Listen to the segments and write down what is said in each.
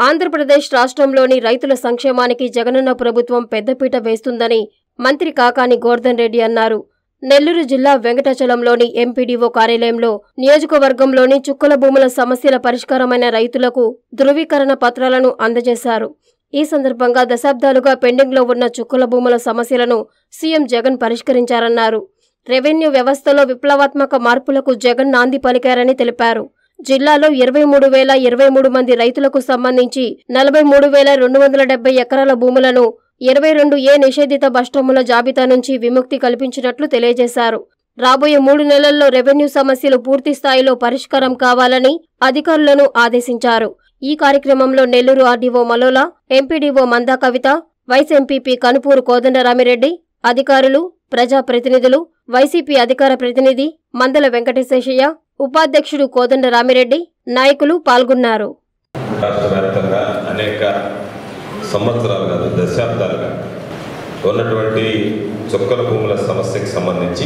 ఆంధ్రప్రదేశ్ రాష్ట్రంలోని రైతుల సంక్షేమానికి జగనన్న ప్రభుత్వం పెద్దపీట వేస్తుందని మంత్రి కాకాని గోర్ధన్ రెడ్డి అన్నారు నెల్లూరు జిల్లా వెంకటాచలంలోని ఎంపీడీఓ కార్యాలయంలో నియోజకవర్గంలోని చుక్కల భూముల సమస్యల పరిష్కారమైన రైతులకు ధృవీకరణ పత్రాలను అందజేశారు ఈ సందర్భంగా దశాబ్దాలుగా పెండింగ్లో ఉన్న చుక్కల భూముల సమస్యలను సీఎం జగన్ పరిష్కరించారన్నారు రెవెన్యూ వ్యవస్థలో విప్లవాత్మక మార్పులకు జగన్ నాంది పలికారని తెలిపారు జిల్లాలో ఇరవై మూడు వేల ఇరవై మూడు మంది రైతులకు సంబంధించి నలభై మూడు వేల రెండు వందల డెబ్బై ఎకరాల భూములను ఇరవై రెండు ఏ నిషేధిత బస్టముల జాబితా నుంచి విముక్తి కల్పించినట్లు తెలియజేశారు రాబోయే మూడు నెలల్లో రెవెన్యూ సమస్యలు పూర్తి స్థాయిలో పరిష్కారం కావాలని అధికారులను ఆదేశించారు ఈ కార్యక్రమంలో Nellore RDO Malola MPDO Manda Kavitha vice MPP Kanupuru Kodandaramireddy అధికారులు ప్రజాప్రతినిధులు వైసీపీ అధికార ప్రతినిధి మందల వెంకటేశయ్య ఉపాధ్యక్షుడు కోదండ రామిరెడ్డి నాయకులు పాల్గొన్నారు రాష్ట్ర వ్యాప్తంగా అనేక సంవత్సరాలు కాదు దశాబ్దాలుగా ఉన్నటువంటి చుక్కల భూముల సమస్యకి సంబంధించి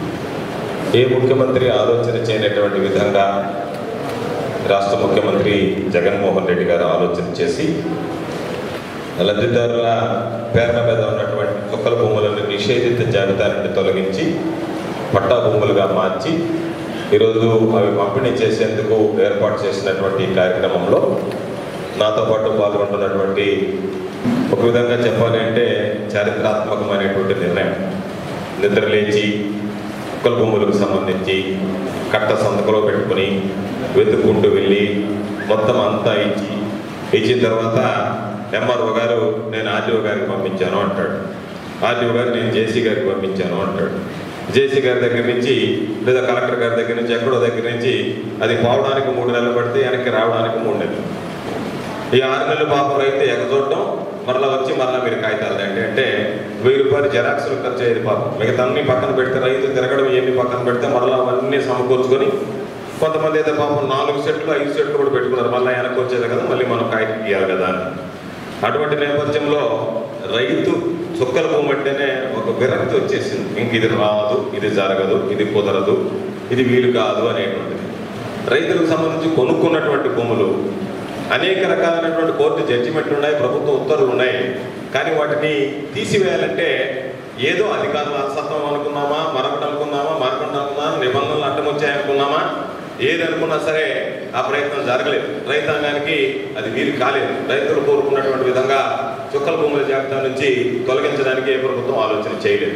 ఏ ముఖ్యమంత్రి ఆలోచన చేయనటువంటి విధంగా రాష్ట్ర ముఖ్యమంత్రి జగన్మోహన్ రెడ్డి గారు ఆలోచన చేసి లబ్ధిదారుల పేర్ల మీద ఉన్నటువంటి చుక్కల భూములను నిషేధిత జాబితా నుండి తొలగించి పట్టా భూములుగా మార్చి ఈరోజు అవి పంపిణీ చేసేందుకు ఏర్పాటు చేసినటువంటి ఈ కార్యక్రమంలో నాతో పాటు పాల్గొంటున్నటువంటి ఒక విధంగా చెప్పాలి అంటే చారిత్రాత్మకమైనటువంటి నిర్ణయం నిద్ర లేచి కుక్కల భూములకు సంబంధించి కట్ట సంతకలో పెట్టుకుని వెతుక్కుంటూ వెళ్ళి మొత్తం అంతా ఇచ్చి ఇచ్చిన తర్వాత ఎంఆర్ఓ గారు నేను ఆర్టీఓ గారికి పంపించాను అంటాడు ఆర్టీఓ గారు నేను జేసీ గారికి పంపించాను అంటాడు జేసీ గారి దగ్గర నుంచి లేదా కలెక్టర్ గారి దగ్గర నుంచి ఎక్కడో దగ్గర నుంచి అది పోవడానికి మూడు నెలలు పడితే వెనక్కి రావడానికి మూడు నెలలు ఈ ఆరు నెలలు పాపం రైతు ఎగజూడటం మరలా వచ్చి మరలా మీరు కాగితాలు తండి అంటే వెయ్యి రూపాయలు జెరాక్స్లు ఖర్చు అయ్యేది పాపం మిగతా అన్ని పక్కన పెడితే రైతు తిరగడం ఇవన్నీ పక్కన పెడితే మరలా అవన్నీ సమకూర్చుకొని కొంతమంది అయితే పాపం నాలుగు సెట్లు ఐదు సెట్లు కూడా పెట్టుకున్నారు మళ్ళీ వెనక్కి వచ్చేది కదా మళ్ళీ మనం కాగితం గీయాలి కదా అని అటువంటి నేపథ్యంలో రైతు చుక్కల భూమి అంటేనే ఒక విరక్తి వచ్చేసింది ఇంక ఇది రాదు ఇది జరగదు ఇది కుదరదు ఇది వీలు కాదు అనేటువంటిది రైతులకు సంబంధించి కొనుక్కున్నటువంటి భూములు అనేక రకాలైనటువంటి కోర్టు జడ్జిమెంట్లు ఉన్నాయి ప్రభుత్వ ఉత్తర్వులు ఉన్నాయి కానీ వాటిని తీసివేయాలంటే ఏదో అధికారుల అలసత్వం అనుకున్నామా మరొకటి అనుకున్నామా మరొకటి అనుకున్నామా నిబంధనలు అడ్డం వచ్చాయనుకున్నామా ఏది అనుకున్నా సరే ఆ ప్రయత్నం జరగలేదు రైతాంగానికి అది వీలు కాలేదు రైతులు కోరుకున్నటువంటి విధంగా చుక్కల భూముల జాబితా నుంచి తొలగించడానికి ఏ ప్రభుత్వం ఆలోచన చేయలేదు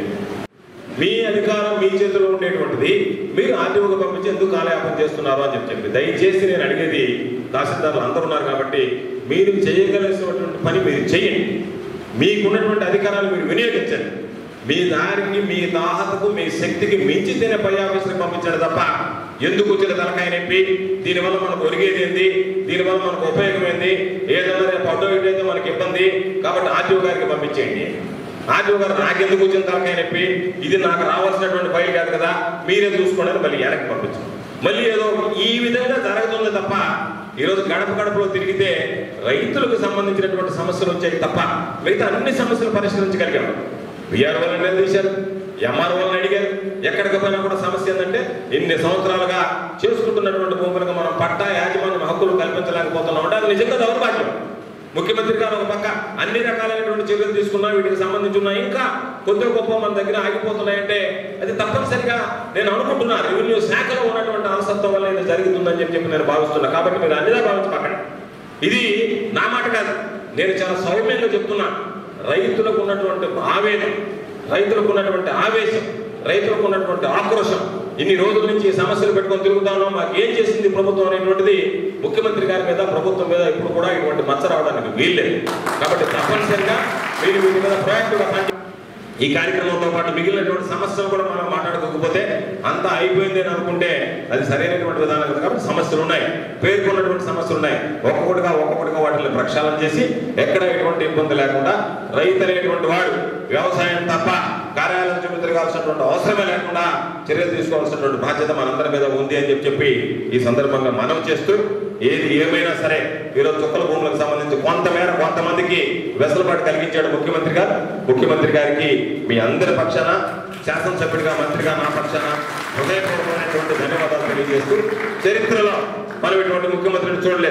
మీ అధికారం మీ చేతిలో ఉండేటువంటిది మీరు ఆర్టీఓకి పంపించి ఎందుకు కాలయాపన చేస్తున్నారు అని చెప్పి చెప్పి దయచేసి నేను అడిగేది తహసీల్దారులు అందరూ ఉన్నారు కాబట్టి మీరు చేయగలిసినటువంటి పని మీరు చేయండి మీకున్నటువంటి అధికారాలు మీరు వినియోగించండి మీ దారికి మీ దాహతకు మీ శక్తికి మించితేనే పై ఆఫీసులకు పంపించండి తప్ప ఎందుకు వచ్చిన తలకాయ నొప్పి దీనివల్ల మనకు ఒరిగేది ఏంది దీనివల్ల మనకు ఉపయోగం ఏంది ఏదైనా రేపు అడ్డో ఇటు అయితే మనకి ఇబ్బంది కాబట్టి ఆర్టీఓ గారికి పంపించేయండి ఆర్టీఓ గారు నాకెందుకు వచ్చిన తలకాయ నొప్పి ఇది నాకు రావాల్సినటువంటి ఫైల్ కాదు కదా మీరే చూసుకోండి అని మళ్ళీ వెనక్కి పంపించండి మళ్ళీ ఏదో ఈ విధంగా జరుగుతుంది తప్ప ఈరోజు గడప గడపలో తిరిగితే రైతులకు సంబంధించినటువంటి సమస్యలు వచ్చాయి తప్ప మిగతా అన్ని సమస్యలు పరిష్కరించగలిగాము విఆర్ వాళ్ళని నిలదీశారు ఎంఆర్ వాళ్ళని అడిగారు ఎక్కడికి పోయినా కూడా సమస్య ఏంటంటే ఇన్ని సంవత్సరాలుగా చేసుకుంటున్నటువంటి భూములకు మనం పట్టా యాజమాన్యం హక్కులు కల్పించలేకపోతున్నాం అంటే అది నిజంగా దౌర్భాగ్యం ముఖ్యమంత్రి గారు ఒక పక్క అన్ని రకాలైనటువంటి చర్యలు తీసుకున్నా వీటికి సంబంధించి ఉన్నాయి ఇంకా కొద్దిగా గొప్ప మన దగ్గర ఆగిపోతున్నాయంటే అది తప్పనిసరిగా నేను అనుకుంటున్నా రెవెన్యూ శాఖలో ఉన్నటువంటి అలసత్వం వల్ల ఇది జరుగుతుందని చెప్పి చెప్పి నేను భావిస్తున్నా కాబట్టి మీరు అన్నిదా భావించి పక్కన ఇది నా మాట కాదు నేను చాలా సౌమ్యంగా చెప్తున్నా రైతులకు ఉన్నటువంటి ఆవేదన రైతులకు ఉన్నటువంటి ఆవేశం రైతులకు ఉన్నటువంటి ఆక్రోశం ఇన్ని రోజుల నుంచి ఈ సమస్యలు పెట్టుకొని తిరుగుతా ఉన్నాం మాకు ఏం చేసింది ప్రభుత్వం అనేటువంటిది ముఖ్యమంత్రి గారి మీద ప్రభుత్వం మీద ఇప్పుడు కూడా ఇటువంటి మచ్చ రావడానికి వీల్లేదు కాబట్టి తప్పనిసరిగా మీరు వీటి మీద ప్రయాక్టివ్గా పని ఈ కార్యక్రమంతో పాటు మిగిలినటువంటి సమస్యలు కూడా మనం మాట్లాడుకోకపోతే అంతా అయిపోయింది అని అనుకుంటే అది సరైనటువంటి విధానం కదా కాబట్టి సమస్యలు ఉన్నాయి పేర్కొన్నటువంటి సమస్యలు ఉన్నాయి ఒక్కొక్కటిగా ఒక్కొక్కటిగా వాటిని ప్రక్షాళన చేసి ఎక్కడ ఎటువంటి ఇబ్బంది లేకుండా రైతు అనేటువంటి వాడు వ్యవసాయం తప్ప కార్యాలయం చుట్టూ తిరగాల్సినటువంటి అవసరమే లేకుండా చర్యలు తీసుకోవాల్సినటువంటి బాధ్యత మనందరి మీద ఉంది అని చెప్పి చెప్పి ఈ సందర్భంగా మనం చేస్తూ ఏది ఏమైనా సరే ఈరోజు చుక్కల భూములకు సంబంధించి కొంతమేర కొంతమందికి వెసులుబాటు కలిగించాడు ముఖ్యమంత్రి గారు ముఖ్యమంత్రి గారికి మీ అందరి పక్షాన శాసనసభ్యుడిగా మంత్రిగా నా పక్షాన హృదయపూర్వకమైనటువంటి ధన్యవాదాలు తెలియజేస్తూ చరిత్రలో మనం ఇటువంటి ముఖ్యమంత్రిని చూడలేదు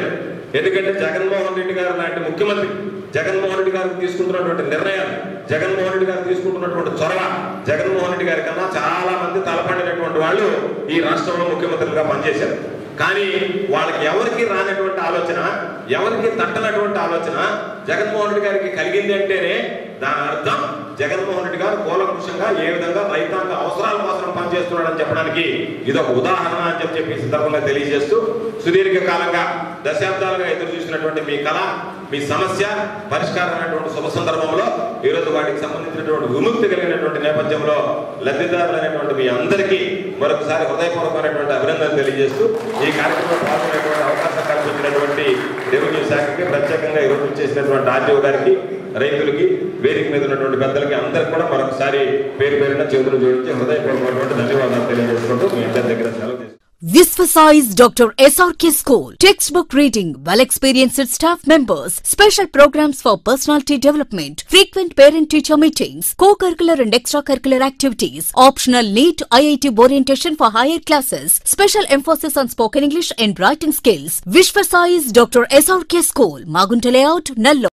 ఎందుకంటే జగన్మోహన్ రెడ్డి గారు లాంటి ముఖ్యమంత్రి జగన్మోహన్ రెడ్డి గారు తీసుకుంటున్నటువంటి నిర్ణయాలు జగన్మోహన్ రెడ్డి గారు తీసుకుంటున్నటువంటి చొరవ జగన్మోహన్ రెడ్డి గారి కన్నా చాలా మంది తలపడినటువంటి వాళ్ళు ఈ రాష్ట్రంలో ముఖ్యమంత్రులుగా పనిచేశారు కానీ వాళ్ళకి ఎవరికి రానటువంటి ఆలోచన ఎవరికి తట్టనటువంటి ఆలోచన జగన్మోహన్ రెడ్డి గారికి కలిగింది అంటేనే దాని అర్థం జగన్మోహన్ రెడ్డి గారు కూలంకుషంగా ఏ విధంగా రైతాంగ అవసరాల కోసం పనిచేస్తున్నాడని చెప్పడానికి ఇది ఒక ఉదాహరణ అని చెప్పి చెప్పి ఈ సందర్భంగా తెలియజేస్తూ సుదీర్ఘ కాలంగా దశాబ్దాలుగా ఎదురు చూసినటువంటి మీ కళ మీ సమస్య పరిష్కారం అనేటువంటి శుభ సందర్భంలో ఈరోజు వాటికి సంబంధించినటువంటి విముక్తి కలిగినటువంటి నేపథ్యంలో లబ్ధిదారులు అనేటువంటి మీ అందరికీ మరొకసారి హృదయపూర్వకమైనటువంటి అభినందనలు తెలియజేస్తూ ఈ కార్యక్రమంలో పాల్గొనేటువంటి అవకాశం కల్పించినటువంటి రెవెన్యూ శాఖకి ప్రత్యేకంగా ఈరోజు చేసినటువంటి ఆర్టీఓ గారికి రైతులకి వేదిక మీద ఉన్నటువంటి పెద్దలకి అందరికి కూడా మరొకసారి పేరు పేరున చేతులు జోడించి హృదయపూర్వకమైనటువంటి ధన్యవాదాలు తెలియజేసుకుంటూ మీ అందరి దగ్గర సెలవు తీసుకుంటాను. Visvasize Dr. SRK School. Textbook reading, well experienced staff members, special programs for personality development, frequent parent teacher meetings, co curricular and extracurricular activities, optional NEET IIT orientation for higher classes, special emphasis on spoken English and writing skills. Visvasize Dr. SRK School, Magunta Layout, Nallo.